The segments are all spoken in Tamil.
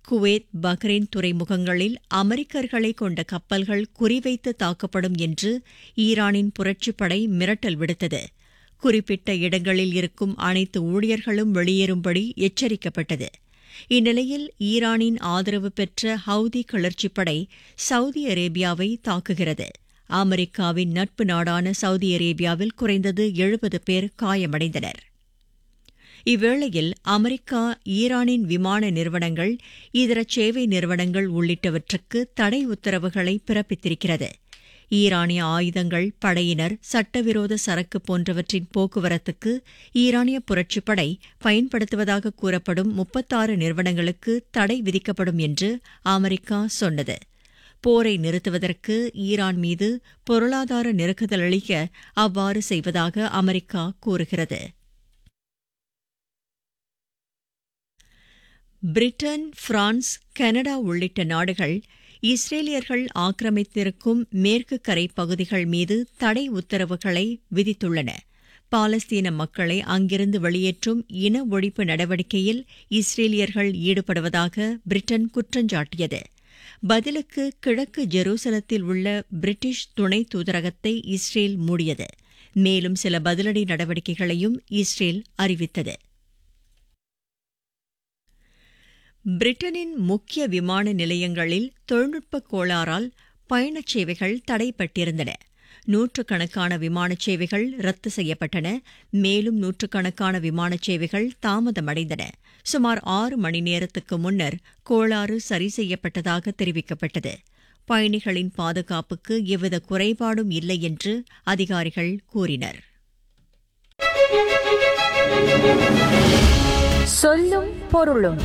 குவைத் பஹ்ரைன் துறைமுகங்களில் அமெரிக்கர்களை கொண்ட கப்பல்கள் குறிவைத்து தாக்கப்படும் என்று ஈரானின் புரட்சிப்படை மிரட்டல் விடுத்தது குறிப்பிட்ட இடங்களில் இருக்கும் அனைத்து ஊழியர்களும் வெளியேறும்படி எச்சரிக்கப்பட்டது இந்நிலையில் ஈரானின் ஆதரவு பெற்ற ஹவுதி கிளர்ச்சிப்படை சவுதி அரேபியாவை தாக்குகிறது அமெரிக்காவின் நட்பு நாடான சவுதி அரேபியாவில் குறைந்தது எழுபது பேர் காயமடைந்தனர் இவ்வேளையில் அமெரிக்கா ஈரானின் விமான நிறுவனங்கள் இதர சேவை நிறுவனங்கள் உள்ளிட்டவற்றுக்கு தடை உத்தரவுகளை பிறப்பித்திருக்கிறது ஈரானிய ஆயுதங்கள் படையினர் சட்டவிரோத சரக்கு போன்றவற்றின் போக்குவரத்துக்கு ஈரானிய புரட்சிப்படை பயன்படுத்துவதாக கூறப்படும் முப்பத்தாறு நிறுவனங்களுக்கு தடை விதிக்கப்படும் என்று அமெரிக்கா சொன்னது போரை நிறுத்துவதற்கு ஈரான் மீது பொருளாதார நெருக்குதல் அளிக்க அவ்வாறு செய்வதாக அமெரிக்கா கூறுகிறது பிரிட்டன் பிரான்ஸ் கனடா உள்ளிட்ட நாடுகள் இஸ்ரேலியர்கள் ஆக்கிரமித்திருக்கும் மேற்கு கரை பகுதிகள் மீது தடை உத்தரவுகளை விதித்துள்ளன பாலஸ்தீன மக்களை அங்கிருந்து வெளியேற்றும் இன ஒழிப்பு நடவடிக்கையில் இஸ்ரேலியர்கள் ஈடுபடுவதாக பிரிட்டன் குற்றஞ்சாட்டியது பதிலுக்கு கிழக்கு ஜெருசலத்தில் உள்ள பிரிட்டிஷ் துணை தூதரகத்தை இஸ்ரேல் மூடியது மேலும் சில பதிலடி நடவடிக்கைகளையும் இஸ்ரேல் அறிவித்தது பிரிட்டனின் முக்கிய விமான நிலையங்களில் தொழில்நுட்ப கோளாறால் பயணச் சேவைகள் தடைப்பட்டிருந்தன நூற்றுக்கணக்கான விமானச் சேவைகள் ரத்து செய்யப்பட்டன மேலும் நூற்றுக்கணக்கான விமானச் சேவைகள் தாமதமடைந்தன சுமார் ஆறு மணி நேரத்துக்கு முன்னர் கோளாறு சரி செய்யப்பட்டதாக தெரிவிக்கப்பட்டது பயணிகளின் பாதுகாப்புக்கு எவ்வித குறைபாடும் இல்லை என்று அதிகாரிகள் கூறினர் சொல்லும் பொருளும்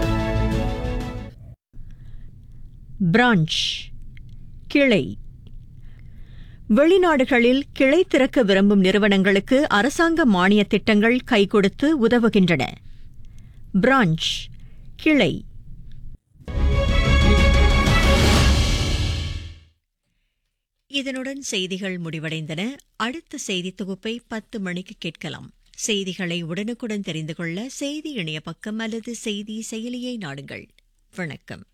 பிரான்ச் கிளை வெளிநாடுகளில் கிளை திறக்க விரும்பும் நிறுவனங்களுக்கு அரசாங்க மானிய திட்டங்கள் கைகொடுத்து உதவுகின்றன பிரான்ச் கிளை இதனுடன் செய்திகள் முடிவடைந்தன அடுத்த செய்தி தொகுப்பை பத்து மணிக்கு கேட்கலாம் செய்திகளை உடனுக்குடன் தெரிந்து கொள்ள செய்தி இணைய பக்கம் அல்லது செய்தி செயலியை நாடுங்கள் வணக்கம்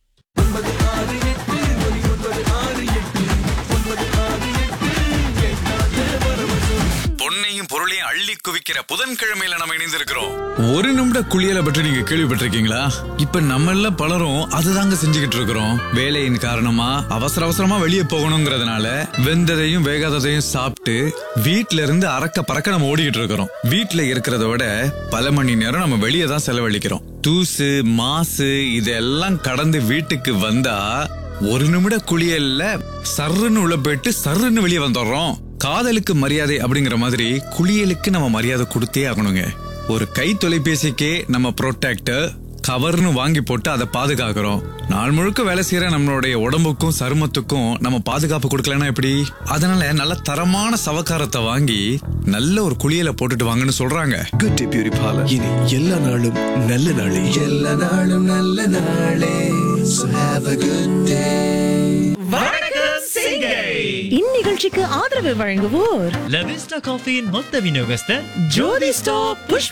பொன்னையும் பொருளையும் அள்ளி குவிக்கிற புதன்கிழமையில நம்ம இணைந்திருக்கிறோம் ஒரு நிமிட குளியலை பற்றி நீங்க கேள்விப்பட்டிருக்கீங்களா இப்ப நம்ம எல்லாம் பலரும் அதுதாங்க செஞ்சுக்கிட்டு இருக்கிறோம் வேலையின் காரணமா அவசர அவசரமா வெளியே போகணுங்கிறதுனால வெந்ததையும் வேகாததையும் சாப்பிட்டு வீட்ல இருந்து அறக்க பறக்க நம்ம ஓடிக்கிட்டு இருக்கிறோம் வீட்ல இருக்கிறத விட பல மணி நேரம் நம்ம வெளியே தான் செலவழிக்கிறோம் தூசு மாசு இதெல்லாம் கடந்து வீட்டுக்கு வந்தா ஒரு நிமிட குளியல்ல சர்ருன்னு உள்ள போயிட்டு சர்ருன்னு வெளியே வந்துடுறோம் காதலுக்கு மரியாதை அப்படிங்கிற மாதிரி குளியலுக்கு நம்ம மரியாதை கொடுத்தே ஆகணுங்க ஒரு கை தொலைபேசிக்கே நம்ம ப்ரொடெக்டர் கவர்னு வாங்கி போட்டு அதை பாதுகாக்கிறோம் நாள் முழுக்க வேலை செய்யற நம்மளுடைய உடம்புக்கும் சருமத்துக்கும் நம்ம பாதுகாப்பு கொடுக்கலன்னா எப்படி அதனால நல்ல தரமான சவக்காரத்தை வாங்கி நல்ல ஒரு குளியலை போட்டுட்டு வாங்கன்னு சொல்றாங்க குட் டே பியூரி பார்லர் இனி எல்லா நாளும் நல்ல நாளே எல்லா நாளும் நல்ல நாளே So have a good day. இந்நிகழ்ச்சிக்கு ஆதரவு வழங்குவோர் லவிஸ்டா காஃபியின் மொத்த விநியோகஸ்தர் ஜோதி ஸ்டாப் புஷ்